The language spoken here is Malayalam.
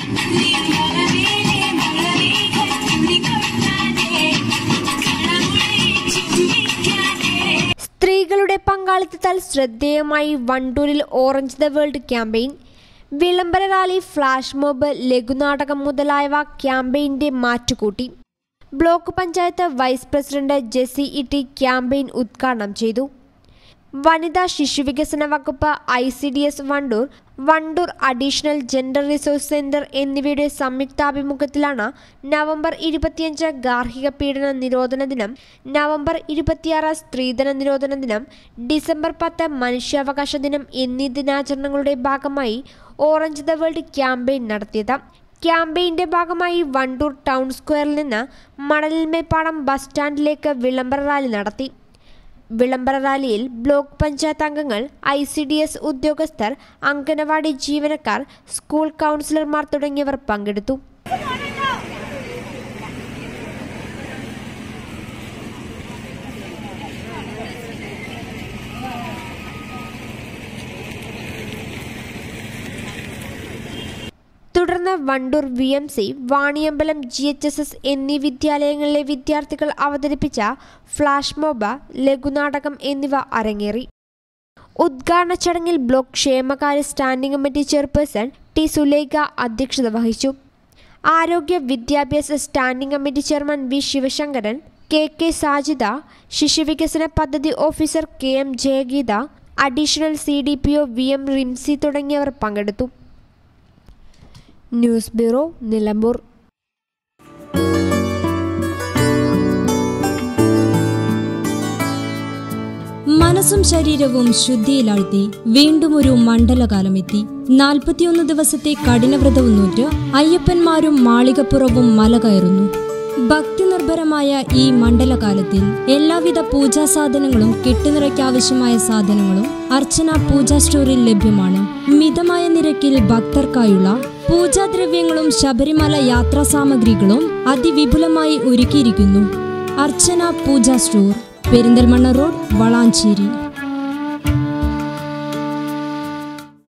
സ്ത്രീകളുടെ പങ്കാളിത്തത്താൽ ശ്രദ്ധേയമായി വണ്ടൂരിൽ ഓറഞ്ച് ദ വേൾഡ് ക്യാമ്പയിൻ വിളംബര റാലി ഫ്ലാഷ് മോബ് ലഘുനാടകം മുതലായവ ക്യാമ്പയിന്റെ മാറ്റുകൂട്ടി block panchayat vice president Jessy Itty campaign ഉദ്ഘാടനം ചെയ്തു വനിതാ ശിശുവികസന വകുപ്പ് I C D S Wandoor Wandoor additional gender resource centre എന്നിവയുടെ സംയുക്താഭിമുഖ്യത്തിലാണ് നവംബർ ഇരുപത്തിയഞ്ച് ഗാർഹിക പീഡന നിരോധന ദിനം നവംബർ ഇരുപത്തിയാറ് സ്ത്രീധന നിരോധന ദിനം ഡിസംബർ പത്ത് മനുഷ്യാവകാശ ദിനം എന്നീ ദിനാചരണങ്ങളുടെ ഭാഗമായി ഓറഞ്ച് ദ വേൾഡ് ക്യാമ്പയിൻ നടത്തിയത് ക്യാമ്പയിന്റെ ഭാഗമായി വണ്ടൂർ ടൗൺ സ്ക്വയറിൽ നിന്ന് മണലിന്മേപ്പാടം ബസ് സ്റ്റാൻഡിലേക്ക് വിളംബര റാലി നടത്തി വിളംബര റാലിയിൽ ബ്ലോക്ക് പഞ്ചായത്ത് അംഗങ്ങൾ ഐ സി ഡി എസ് ഉദ്യോഗസ്ഥർ അംഗനവാടി ജീവനക്കാർ സ്കൂൾ കൗൺസിലർമാർ തുടങ്ങിയവർ പങ്കെടുത്തു തുടർന്ന് Wandoor V M C Vaniyambalam G H S S എന്നീ വിദ്യാലയങ്ങളിലെ വിദ്യാർത്ഥികൾ അവതരിപ്പിച്ച ഫ്ലാഷ് മോബ ലഘുനാടകം എന്നിവ അരങ്ങേറി ഉദ്ഘാടന ചടങ്ങിൽ ബ്ലോക്ക് ക്ഷേമകാര്യ standing committee chairperson T Sulekha അധ്യക്ഷത വഹിച്ചു ആരോഗ്യ വിദ്യാഭ്യാസ standing committee chairman V Sivasankaran K K Sajida ശിശുവികസന പദ്ധതി officer K M Jayageetha additional C D P O V M Rimsy തുടങ്ങിയവർ പങ്കെടുത്തു ന്യൂസ് ബ്യൂറോ നിലമ്പൂർ മനസ്സും ശരീരവും ശുദ്ധിയിലാഴ്ത്തി വീണ്ടും ഒരു മണ്ഡലകാലമെത്തി നാൽപ്പത്തിയൊന്ന് ദിവസത്തെ കഠിനവ്രതവും നൂറ്റ് അയ്യപ്പന്മാരും മാളികപ്പുറവും മല കയറുന്നു ഭക്തിനിർഭരമായ ഈ മണ്ഡലകാലത്തിൽ എല്ലാവിധ പൂജാ സാധനങ്ങളും കെട്ടുനിറയ്ക്കാവശ്യമായ സാധനങ്ങളും അർച്ചന പൂജാ സ്റ്റോറിൽ ലഭ്യമാണ് മിതമായ നിരക്കിൽ ഭക്തർക്കായുള്ള പൂജാദ്രവ്യങ്ങളും ശബരിമല യാത്രാ സാമഗ്രികളും അതിവിപുലമായി ഒരുക്കിയിരിക്കുന്നു അർച്ചന പൂജാ സ്റ്റോർ പെരിന്തൽമണ്ണ റോഡ് വളാഞ്ചേരി